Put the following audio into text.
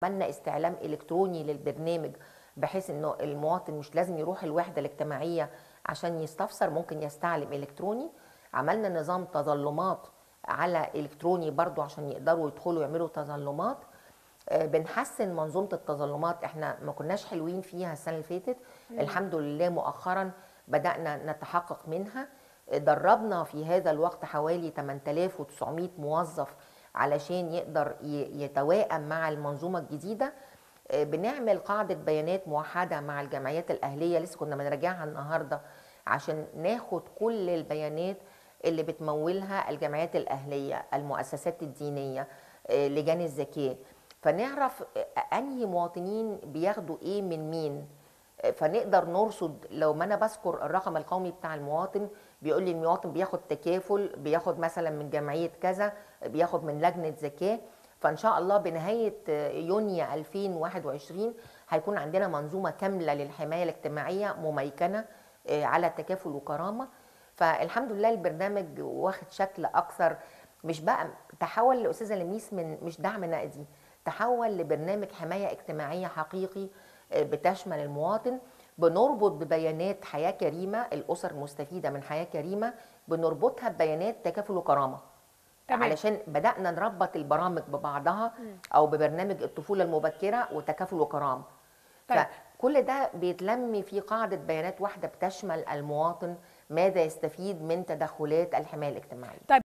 عملنا استعلام الكتروني للبرنامج بحيث انه المواطن مش لازم يروح الوحده الاجتماعيه عشان يستفسر ممكن يستعلم الكتروني عملنا نظام تظلمات على الكتروني برضو عشان يقدروا يدخلوا يعملوا تظلمات آه، بنحسن منظومه التظلمات احنا ما كناش حلوين فيها السنه اللي فاتت الحمد لله مؤخرا بدانا نتحقق منها آه، دربنا في هذا الوقت حوالي 8900 موظف علشان يقدر ي- يتوائم مع المنظومه الجديده آه، بنعمل قاعده بيانات موحده مع الجمعيات الاهليه لسه كنا بنراجعها النهارده عشان ناخد كل البيانات اللي بتمولها الجمعيات الاهليه المؤسسات الدينيه آه، لجان الزكاه فنعرف آه، انهي مواطنين بياخدوا ايه من مين آه، فنقدر نرصد لو ما انا بذكر الرقم القومي بتاع المواطن بيقول لي المواطن بياخد تكافل بياخد مثلا من جمعيه كذا بياخد من لجنه زكاه فان شاء الله بنهايه آه، يونيو 2021 هيكون عندنا منظومه كامله للحمايه الاجتماعيه مميكنه آه، على تكافل وكرامه فالحمد لله البرنامج واخد شكل اكثر مش بقى تحول لاستاذه لميس من مش دعم نقدي تحول لبرنامج حمايه اجتماعيه حقيقي آه، بتشمل المواطن بنربط ببيانات حياه كريمه الاسر المستفيده من حياه كريمه بنربطها ببيانات تكافل وكرامه تمام. علشان بدانا نربط البرامج ببعضها او ببرنامج الطفوله المبكره وتكافل وكرامه طيب. فكل ده بيتلم في قاعده بيانات واحده بتشمل المواطن ماذا يستفيد من تدخلات الحمايه الاجتماعيه طيب